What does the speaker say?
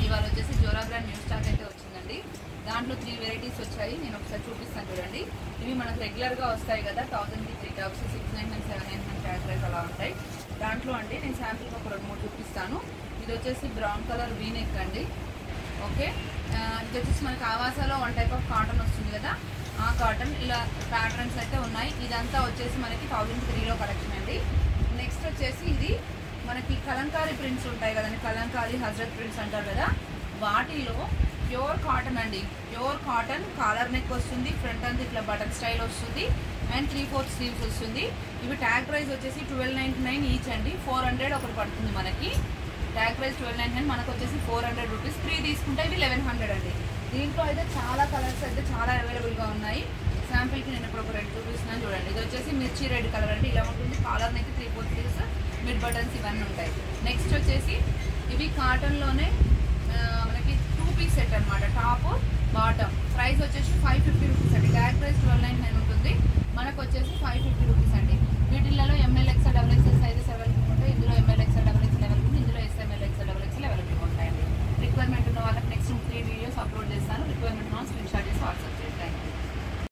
ఇవాళ వచ్చేసి Zora brand new stock అయితే వచ్చిందండి దాంట్లో త్రీ వెరైటీస్ వచ్చాయి నేను ఒకసారి చూపిస్తాను చూడండి ఇవి మనకు రెగ్యులర్గా వస్తాయి కదా థౌసండ్కి three tops six nine nine seven nine nine tag price అలా ఉంటాయి దాంట్లో అండి నేను శాంపిల్గా ఒక రెండు మూడు చూపిస్తాను ఇది వచ్చేసి బ్రౌన్ కలర్ వీనెక్ అండి ఓకే ఆ, ఇది వచ్చేసి మనకి ఆవాసాలో వన్ టైప్ ఆఫ్ కాటన్ వస్తుంది కదా ఆ కాటన్ ఇలా ప్యాటర్న్స్ అయితే ఉన్నాయి ఇదంతా వచ్చేసి మనకి థౌజండ్ త్రీలో కలెక్షన్ అండి నెక్స్ట్ వచ్చేసి ఇది మనకి కలంకారీ ప్రింట్స్ ఉంటాయి కదండి కలంకారీ హజరత్ ప్రింట్స్ అంటారు కదా వాటిలో ప్యూర్ కాటన్ అండి ప్యూర్ కాటన్ కాలర్ నెక్ వస్తుంది ఫ్రంట్ అంతా ఇట్లా బటన్ స్టైల్ వస్తుంది అండ్ త్రీ ఫోర్త్ స్లీవ్స్ వస్తుంది ఇవి ట్యాగ్ ప్రైస్ వచ్చేసి ట్వెల్వ్ నైంటీ నైన్ ఈచ్ అండి ఫోర్ హండ్రెడ్ ఒకటి పడుతుంది మనకి tag price twelve nine nine మనకు వచ్చేసి ఫోర్ హండ్రెడ్ రూపీస్ త్రీ తీసుకుంటే ఇవి లెవెన్ హండ్రెడ్ అండి దీంట్లో అయితే చాలా కలర్స్ అయితే చాలా అవైలబుల్గా ఉన్నాయి శాంపిల్కి నేను ఇప్పుడు ఒక రెడ్ చూపిస్తున్నాను చూడండి ఇది వచ్చేసి మిర్చి రెడ్ కలర్ అండి ఇలా ఉంటుంది collar neck three four sleeves mid buttons ఇవన్నీ ఉంటాయి నెక్స్ట్ వచ్చేసి ఇవి కాటన్లోనే మనకి టూ పీస్ సెట్ అనమాట టాప్ బాటమ్ ప్రైస్ వచ్చేసి ఫైవ్ ఫిఫ్టీ రూపీస్ అండి tag price twelve nine nine ఉంటుంది మనకు వచ్చేసి ఫైవ్ ఫిఫ్టీ రూపీస్ అండి వీటిల్లో M L XL double XL sizes available ఉంటాయి ఇందులో M L XL double XL available ఇందులో S M L XL double XL available ఉంటాయండి రిక్వైర్మెంట్ ఉన్న వాళ్ళకి నెక్స్ట్ త్రీ వీడియోస్ అప్లోడ్ చేస్తాను రిక్వైర్మెంట్ ఉన్న స్క్రీన్ షాట్ చేసి వాట్సాప్ చేయండి